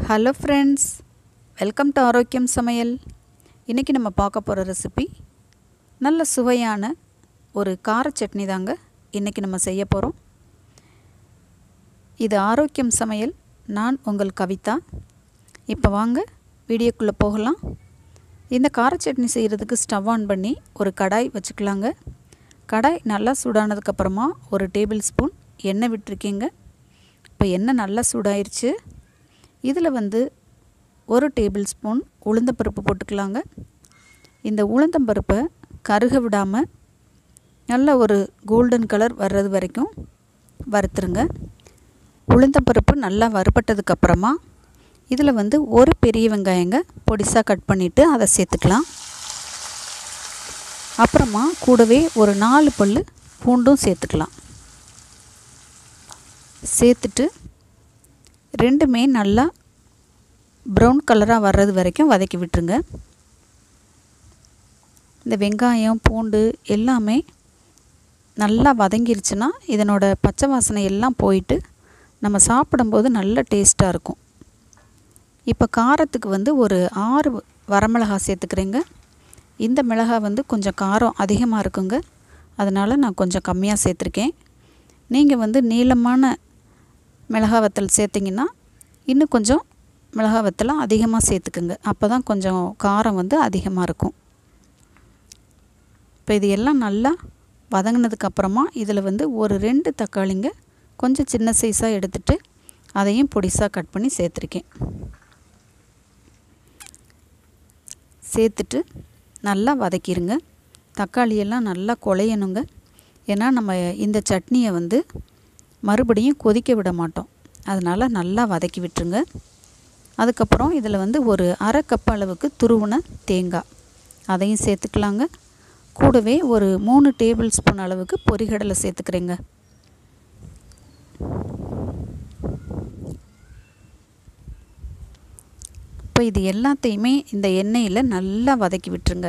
hello friends welcome to ஆரோக்கியம் சமையல் இன்றைக்கி நம்ம பார்க்க போகிற ரெசிபி நல்ல சுவையான ஒரு கார சட்னி தாங்க இன்றைக்கி நம்ம செய்ய போகிறோம் இது ஆரோக்கியம் சமையல் நான் உங்கள் கவிதா இப்போ வாங்க வீடியோக்குள்ளே போகலாம் இந்த கார சட்னி செய்கிறதுக்கு ஸ்டவ் ஆன் பண்ணி ஒரு கடாய் வச்சுக்கலாங்க கடாய் நல்லா சூடானதுக்கப்புறமா ஒரு டேபிள் ஸ்பூன் எண்ணெய் விட்டுருக்கீங்க இப்போ எண்ணெய் நல்லா சூடாயிருச்சு இதில் வந்து ஒரு டேபிள் ஸ்பூன் உளுந்தம்பருப்பு போட்டுக்கலாங்க இந்த உளுந்தம்பருப்பை கருக விடாமல் நல்ல ஒரு கோல்டன் கலர் வர்றது வரைக்கும் வறுத்துருங்க உளுந்தம்பருப்பு நல்லா வறுபட்டதுக்கப்புறமா இதில் வந்து ஒரு பெரிய வெங்காயங்க பொடிசாக கட் பண்ணிவிட்டு அதை சேர்த்துக்கலாம் அப்புறமா கூடவே ஒரு நாலு பல் பூண்டும் சேர்த்துக்கலாம் சேர்த்துட்டு ரெண்டுமே நல்லா ப்ரௌன் கலராக வர்றது வரைக்கும் வதக்கி விட்டுருங்க இந்த வெங்காயம் பூண்டு எல்லாமே நல்லா வதங்கிருச்சுன்னா இதனோட பச்சை வாசனை எல்லாம் போயிட்டு நம்ம சாப்பிடும்போது நல்ல டேஸ்ட்டாக இருக்கும் இப்போ காரத்துக்கு வந்து ஒரு ஆறு வரமிளகா சேர்த்துக்கிறேங்க இந்த மிளகாய் வந்து கொஞ்சம் காரம் அதிகமாக இருக்குங்க அதனால் நான் கொஞ்சம் கம்மியாக சேர்த்துருக்கேன் நீங்கள் வந்து நீளமான மிளகா வத்தல் சேர்த்திங்கன்னா இன்னும் கொஞ்சம் மிளகா வத்தலாம் அதிகமாக சேர்த்துக்குங்க அப்போ தான் கொஞ்சம் காரம் வந்து அதிகமாக இருக்கும் இப்போ இது எல்லாம் நல்லா வதங்கினதுக்கப்புறமா இதில் வந்து ஒரு ரெண்டு தக்காளிங்க கொஞ்சம் சின்ன சைஸாக எடுத்துகிட்டு அதையும் பொடிசாக கட் பண்ணி சேர்த்துருக்கேன் சேர்த்துட்டு நல்லா வதக்கிடுங்க தக்காளியெல்லாம் நல்லா குழையணுங்க ஏன்னா நம்ம இந்த சட்னியை வந்து மறுபடியும் கொதிக்க விட மாட்டோம் அதனால் நல்லா வதக்கி விட்டுருங்க அதுக்கப்புறம் இதில் வந்து ஒரு அரை கப் அளவுக்கு துருவுன தேங்காய் அதையும் சேர்த்துக்கலாங்க கூடவே ஒரு மூணு டேபிள் ஸ்பூன் அளவுக்கு பொரிகடலை சேர்த்துக்கிறேங்க இப்போ இது எல்லாத்தையுமே இந்த எண்ணெயில் நல்லா வதக்கி விட்டுருங்க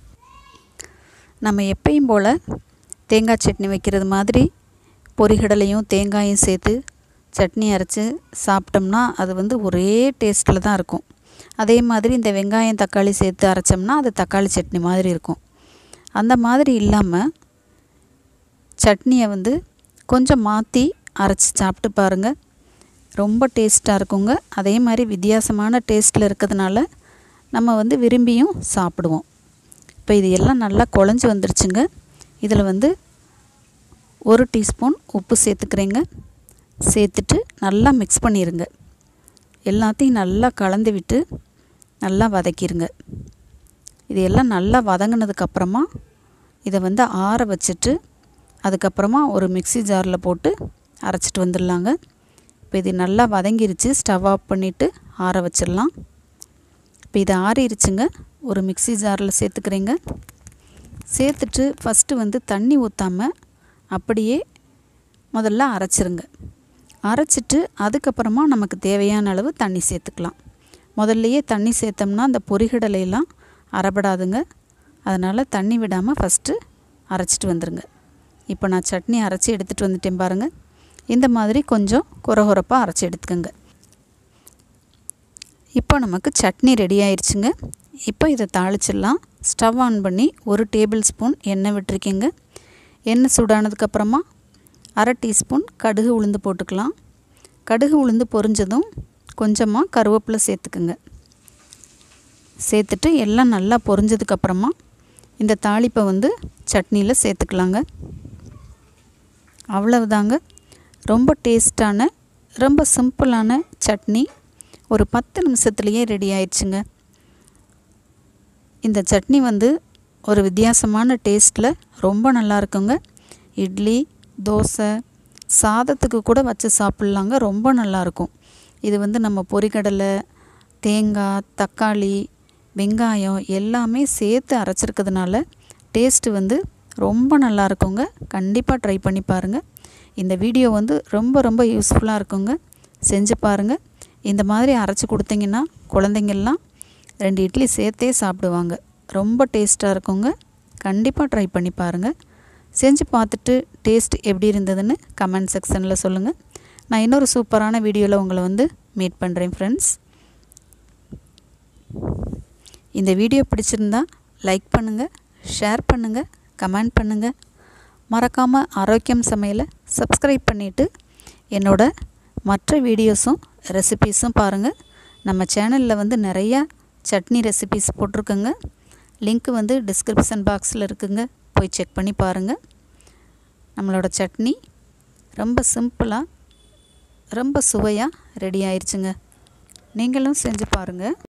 நம்ம எப்பயும் போல் தேங்காய் சட்னி வைக்கிறது மாதிரி பொரிகடலையும் தேங்காயும் சேர்த்து சட்னி அரைச்சி சாப்பிட்டோம்னா அது வந்து ஒரே டேஸ்ட்டில் தான் இருக்கும் அதே மாதிரி இந்த வெங்காயம் தக்காளி சேர்த்து அரைச்சோம்னா அது தக்காளி சட்னி மாதிரி இருக்கும் அந்த மாதிரி இல்லாமல் சட்னியை வந்து கொஞ்சம் மாற்றி அரைச்சி சாப்பிட்டு பாருங்கள் ரொம்ப டேஸ்ட்டாக இருக்குங்க அதே மாதிரி வித்தியாசமான டேஸ்ட்டில் இருக்கிறதுனால நம்ம வந்து விரும்பியும் சாப்பிடுவோம் இப்போ இது எல்லாம் நல்லா குழஞ்சி வந்துருச்சுங்க இதில் வந்து ஒரு டீஸ்பூன் உப்பு சேர்த்துக்கிறேங்க சேர்த்துட்டு நல்லா மிக்ஸ் பண்ணிடுங்க எல்லாத்தையும் நல்லா கலந்து விட்டு நல்லா வதக்கிடுங்க இது எல்லாம் நல்லா வதங்கினதுக்கப்புறமா இதை வந்து ஆற வச்சுட்டு அதுக்கப்புறமா ஒரு மிக்சி ஜாரில் போட்டு அரைச்சிட்டு வந்துடலாங்க இப்போ இது நல்லா வதங்கிருச்சு ஸ்டவ் ஆஃப் பண்ணிவிட்டு ஆற வச்சிடலாம் இப்போ இது ஆறிடுச்சுங்க ஒரு மிக்சி ஜாரில் சேர்த்துக்கிறேங்க சேர்த்துட்டு ஃபஸ்ட்டு வந்து தண்ணி ஊற்றாமல் அப்படியே முதல்ல அரைச்சிருங்க அரைச்சிட்டு அதுக்கப்புறமா நமக்கு தேவையான அளவு தண்ணி சேர்த்துக்கலாம் முதல்லையே தண்ணி சேர்த்தோம்னா அந்த பொரிகடலையெல்லாம் அரைப்படாதுங்க அதனால் தண்ணி விடாமல் ஃபஸ்ட்டு அரைச்சிட்டு வந்துடுங்க இப்போ நான் சட்னி அரைச்சி எடுத்துகிட்டு வந்துட்டேன் பாருங்கள் இந்த மாதிரி கொஞ்சம் குறகுறப்பாக அரைச்சி எடுத்துக்கோங்க இப்போ நமக்கு சட்னி ரெடி ஆயிடுச்சுங்க இப்போ இதை தாளிச்சிடலாம் ஸ்டவ் ஆன் பண்ணி ஒரு டேபிள் ஸ்பூன் எண்ணெய் விட்டுருக்கேங்க எண்ணெய் சூடானதுக்கப்புறமா அரை டீஸ்பூன் கடுகு உளுந்து போட்டுக்கலாம் கடுகு உளுந்து பொரிஞ்சதும் கொஞ்சமாக கருவேப்பிலை சேர்த்துக்குங்க சேர்த்துட்டு எல்லாம் நல்லா பொரிஞ்சதுக்கப்புறமா இந்த தாளிப்பை வந்து சட்னியில் சேர்த்துக்கலாங்க அவ்வளவுதாங்க ரொம்ப டேஸ்டான ரொம்ப சிம்பிளான சட்னி ஒரு பத்து நிமிஷத்துலேயே ரெடி ஆயிடுச்சுங்க இந்த சட்னி வந்து ஒரு வித்தியாசமான டேஸ்ட்டில் ரொம்ப நல்லா இருக்குங்க இட்லி தோசை சாதத்துக்கு கூட வச்சு சாப்பிட்லாங்க ரொம்ப நல்லாயிருக்கும் இது வந்து நம்ம பொரிக்கடலை தேங்காய் தக்காளி வெங்காயம் எல்லாமே சேர்த்து அரைச்சிருக்கிறதுனால டேஸ்ட்டு வந்து ரொம்ப நல்லா இருக்குங்க கண்டிப்பாக ட்ரை பண்ணி பாருங்கள் இந்த வீடியோ வந்து ரொம்ப ரொம்ப யூஸ்ஃபுல்லாக இருக்குங்க செஞ்சு பாருங்கள் இந்த மாதிரி அரைச்சி கொடுத்தீங்கன்னா குழந்தைங்கள்லாம் ரெண்டு இட்லி சேர்த்தே சாப்பிடுவாங்க ரொம்ப டேஸ்ட்டாக இருக்குங்க கண்டிப்பாக ட்ரை பண்ணி பாருங்கள் செஞ்சு பார்த்துட்டு டேஸ்ட் எப்படி இருந்ததுன்னு கமெண்ட் செக்ஷனில் சொல்லுங்கள் நான் இன்னொரு சூப்பரான வீடியோவில் உங்களை வந்து மீட் பண்ணுறேன் ஃப்ரெண்ட்ஸ் இந்த வீடியோ பிடிச்சிருந்தா லைக் பண்ணுங்கள் ஷேர் பண்ணுங்கள் கமெண்ட் பண்ணுங்கள் மறக்காமல் ஆரோக்கியம் சமையலை சப்ஸ்கிரைப் பண்ணிவிட்டு என்னோட மற்ற வீடியோஸும் ரெசிபீஸும் பாருங்கள் நம்ம சேனலில் வந்து நிறையா சட்னி ரெசிபீஸ் போட்டிருக்கோங்க லிங்க் வந்து டிஸ்கிரிப்ஷன் பாக்ஸில் இருக்குங்க போய் செக் பண்ணி பாருங்கள் நம்மளோட சட்னி ரொம்ப சிம்பிளாக ரொம்ப சுவையாக ரெடி ஆயிடுச்சுங்க நீங்களும் செஞ்சு பாருங்கள்